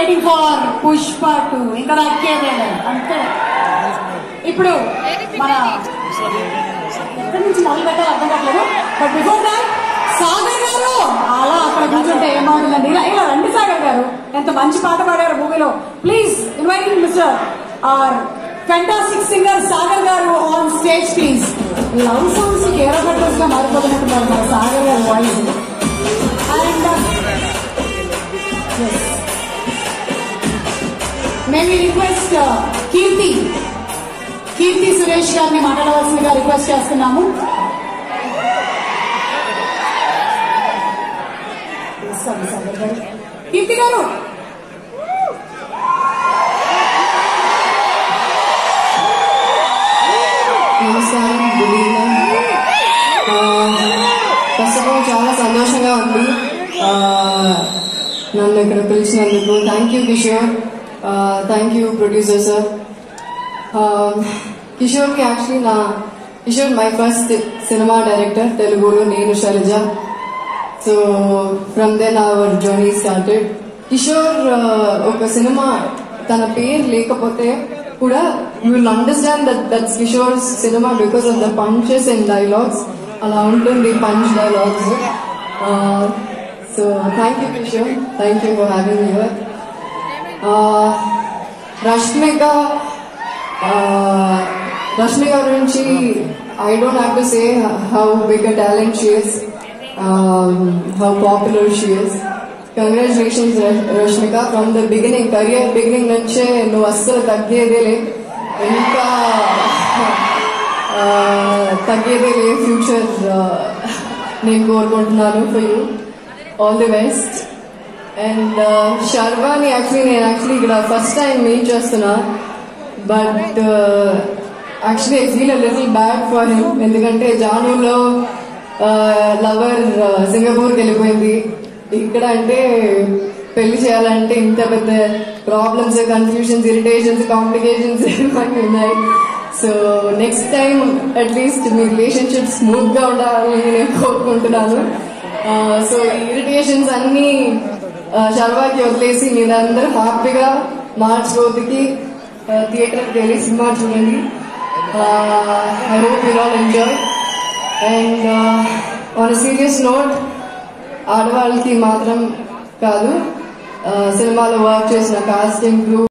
Waiting for Pushpa two ఇంకా దక్కేదే లేదు. అంతే ఇప్పుడు మన ఎక్కడి నుంచి మొదలు పెట్టాలి అర్థం కావట్లేదు బట్ బిఫోర్ దాట్ సాగర్ గారు అలా అక్కడ కూర్చుంటే ఏమవుతుందండి ఇలా ఇలా రండి సాగర్ గారు ఎంత మంచి పాట పాడారు మూవీలో please inviting mister our fantastic singer Sagar garu on stage please love songs Kerala కట్టర్స్ గా మారిపోతున్నట్టున్నారు మన సాగర్ గారు వాయిస్ అండ్ మేము రిక్వెస్ట్ కీర్తి కీర్తి సురేష్ గారిని మాట్లాడవలసిందిగా రిక్వెస్ట్ చేస్తున్నాము Sorry, sorry, sorry. Keerthi garu నమస్కారం good evening first of all చాలా సంతోషంగా ఉంది ఆ, నన్ను ఇక్కడ పిలిచినందుకు thank you Kishore thank you producer sir కిషోర్కి యాక్చువల్లీ నా Kishore my first cinema director తెలుగులో నేను Shailaja so from then our journey started Kishore uh, ఒక సినిమా తన పేరు లేకపోతే కూడా you will understand that that's Kishore cinema because of the punches and dialogues అలా ఉంటుంది punch dialogues so thank you Kishore thank you for having your Rashmika Rashmika గురించి I don't have to say how big a talent she is how popular she is congratulations Rashmika from the beginning career beginning నుంచే నువ్వు అస్సలు తగ్గేదేలే ఇంకా ఆ, తగ్గేదే లే future నేను కోరుకుంటున్నాను for you all the best and శర్వాని యాక్చువల్లీ నేను యాక్చువల్లీ ఇక్కడ ఫస్ట్ టైం మీట్ చేస్తున్నా but actually I feel a little bad for him ఎందుకంటే జానూలో లవర్ సింగపూర్కి వెళ్ళిపోయింది ఇక్కడ అంటే పెళ్లి చేయాలంటే ఇంత పెద్ద ప్రాబ్లమ్స్ కన్ఫ్యూషన్స్ ఇరిటేషన్స్ కాంప్లికేషన్స్ ఇవన్నీ ఉన్నాయి సో నెక్స్ట్ టైం అట్లీస్ట్ మీ రిలేషన్షిప్ స్మూత్ గా ఉండాలని నేను కోరుకుంటున్నాను సో ఈ ఇరిటేషన్స్ అన్ని శర్వాకి వదిలేసి మీరందరూ హ్యాపీగా మార్చ్ రోజుకి థియేటర్కి వెళ్ళి సినిమా చూడండి I hope you all enjoy and on serious note ఆడవాళ్ళకి మాత్రం కాదు సినిమాలో వర్క్ చేసిన కాస్టింగ్ క్రూ